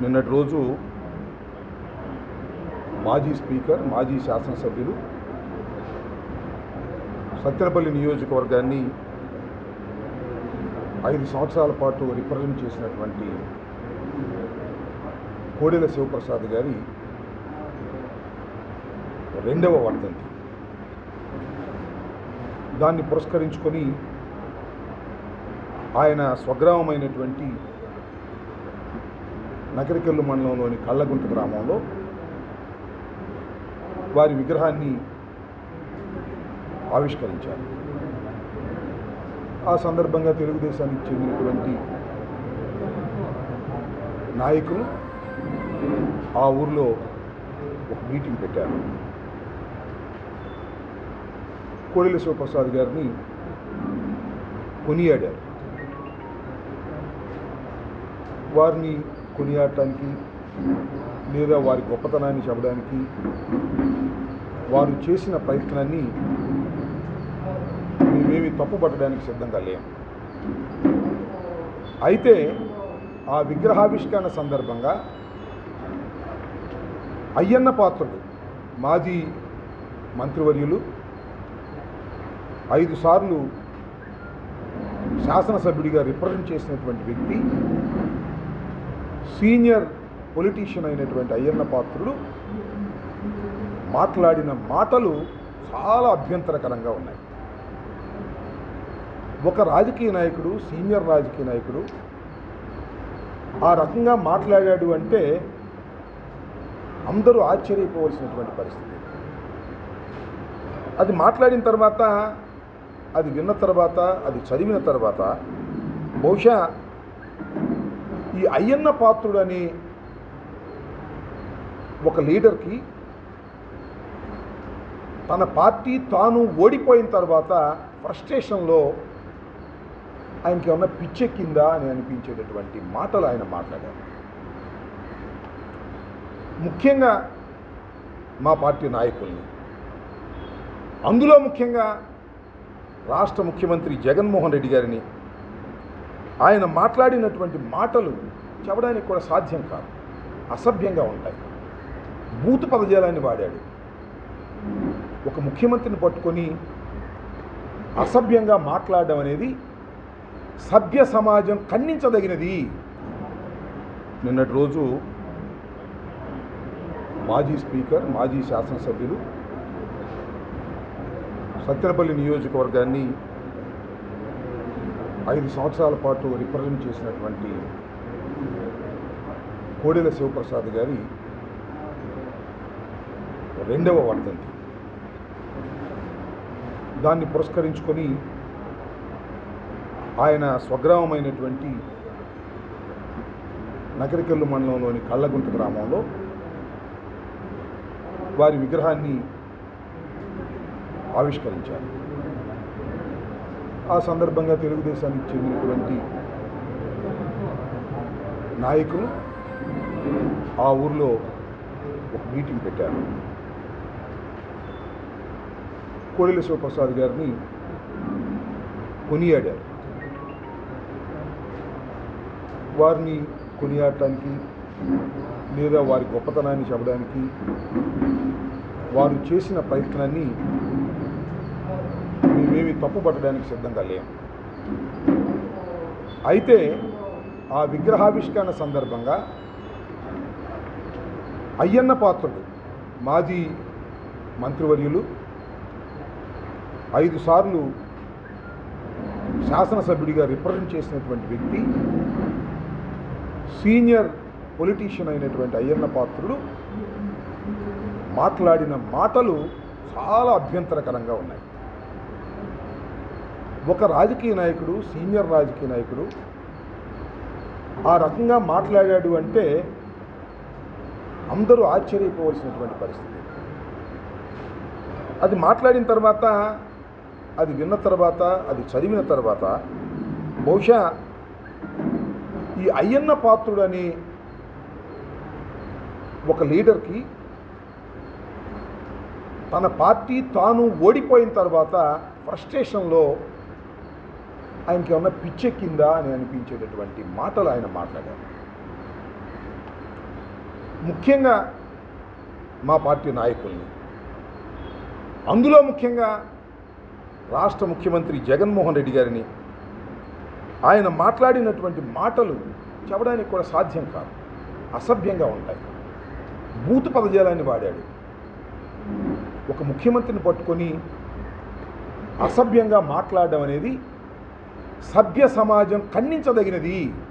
నిన్నటి రోజు మాజీ స్పీకర్ మాజీ శాసనసభ్యులు సత్తెనపల్లి నియోజకవర్గాన్ని ఐదు సంవత్సరాల పాటు రిప్రజెంట్ చేసినటువంటి కోడెల శివప్రసాద్ గారి రెండవ వర్ధంతి దాన్ని పురస్కరించుకొని ఆయన స్వగ్రామమైనటువంటి నకరికల్లు మండలంలోని కళ్ళగుంట గ్రామంలో వారి విగ్రహాన్ని ఆవిష్కరించారు ఆ సందర్భంగా తెలుగుదేశానికి చెందినటువంటి నాయకులు ఆ ఊర్లో ఒక మీటింగ్ పెట్టారు కోడెల శివప్రసాద్ గారిని కొనియాడారు వారిని కొనియాడటానికి లేదా వారి గొప్పతనాన్ని చెప్పడానికి వారు చేసిన ప్రయత్నాన్ని మేమేమి తప్పుపట్టడానికి సిద్ధంగా లేము అయితే ఆ విగ్రహావిష్కరణ సందర్భంగా అయ్యన్న పాత్రుడు మాజీ మంత్రివర్యులు ఐదు సార్లు శాసనసభ్యుడిగా రిప్రజెంట్ చేసినటువంటి వ్యక్తి సీనియర్ పొలిటీషియన్ అయినటువంటి అయ్యన్న పాత్రుడు మాట్లాడిన మాటలు చాలా అభ్యంతరకరంగా ఉన్నాయి ఒక రాజకీయ నాయకుడు సీనియర్ రాజకీయ నాయకుడు ఆ రకంగా మాట్లాడాడు అంటే అందరూ ఆశ్చర్యపోవలసినటువంటి పరిస్థితి అది మాట్లాడిన తర్వాత అది విన్న తర్వాత అది చదివిన తర్వాత బహుశా ఈ అయ్యన్న పాత్రుడు అనే ఒక లీడర్కి తన పార్టీ తాను ఓడిపోయిన తర్వాత ఫ్రస్ట్రేషన్లో ఆయనకి ఏమన్నా పిచ్చెక్కిందా అని అనిపించేటటువంటి మాటలు ఆయన మాట్లాడారు ముఖ్యంగా మా పార్టీ నాయకుల్ని అందులో ముఖ్యంగా రాష్ట్ర ముఖ్యమంత్రి జగన్మోహన్ రెడ్డి గారిని ఆయన మాట్లాడినటువంటి మాటలు చెప్పడానికి కూడా సాధ్యం కాదు అసభ్యంగా ఉంటాయి బూతు పదజాలాన్ని వాడాడు ఒక ముఖ్యమంత్రిని పట్టుకొని అసభ్యంగా మాట్లాడడం అనేది సభ్య సమాజం ఖండించదగినది నిన్నటి రోజు మాజీ స్పీకర్ మాజీ శాసనసభ్యులు సత్తెనపల్లి నియోజకవర్గాన్ని ఐదు సంవత్సరాల పాటు రిప్రజెంట్ చేసినటువంటి కోడెల శివప్రసాద్ గారి రెండవ వర్ధంతి దాన్ని పురస్కరించుకొని ఆయన స్వగ్రామమైనటువంటి నకరికల్లు మండలంలోని కళ్ళగుంట గ్రామంలో వారి విగ్రహాన్ని ఆవిష్కరించారు ఆ సందర్భంగా తెలుగుదేశానికి చెందినటువంటి నాయకులు ఆ ఊర్లో ఒక మీటింగ్ పెట్టారు కోడెల శివప్రసాద్ గారిని కొనియాడారు వారిని కొనియాడటానికి లేదా వారి గొప్పతనాన్ని చెప్పడానికి వారు చేసిన ప్రయత్నాన్ని మేమేమి తప్పుపట్టడానికి సిద్ధంగా లేము అయితే ఆ విగ్రహావిష్కరణ సందర్భంగా అయ్యన్న పాత్రుడు మాజీ మంత్రివర్యులు ఐదు సార్లు శాసనసభ్యుడిగా రిప్రజెంట్ చేసినటువంటి వ్యక్తి సీనియర్ పొలిటీషియన్ అయినటువంటి అయ్యన్న పాత్రుడు మాట్లాడిన మాటలు చాలా అభ్యంతరకరంగా ఉన్నాయి ఒక రాజకీయ నాయకుడు సీనియర్ రాజకీయ నాయకుడు ఆ రకంగా మాట్లాడాడు అంటే అందరూ ఆశ్చర్యపోవలసినటువంటి పరిస్థితి అది మాట్లాడిన తర్వాత అది విన్న తర్వాత అది చదివిన తర్వాత బహుశా ఈ అయ్యన్న పాత్రుడు అనే ఒక లీడర్కి తన పార్టీ తాను ఓడిపోయిన తర్వాత ఫ్రస్ట్రేషన్లో ఆయనకి ఏమన్నా పిచ్చెక్కిందా అని అనిపించేటటువంటి మాటలు ఆయన మాట్లాడారు ముఖ్యంగా మా పార్టీ నాయకుల్ని అందులో ముఖ్యంగా రాష్ట్ర ముఖ్యమంత్రి జగన్మోహన్ రెడ్డి గారిని ఆయన మాట్లాడినటువంటి మాటలు చెప్పడానికి కూడా సాధ్యం కాదు అసభ్యంగా ఉంటాయి బూతు పదజాలాన్ని వాడాడు ఒక ముఖ్యమంత్రిని పట్టుకొని అసభ్యంగా మాట్లాడడం అనేది సభ్య సమాజం ఖండించదగినది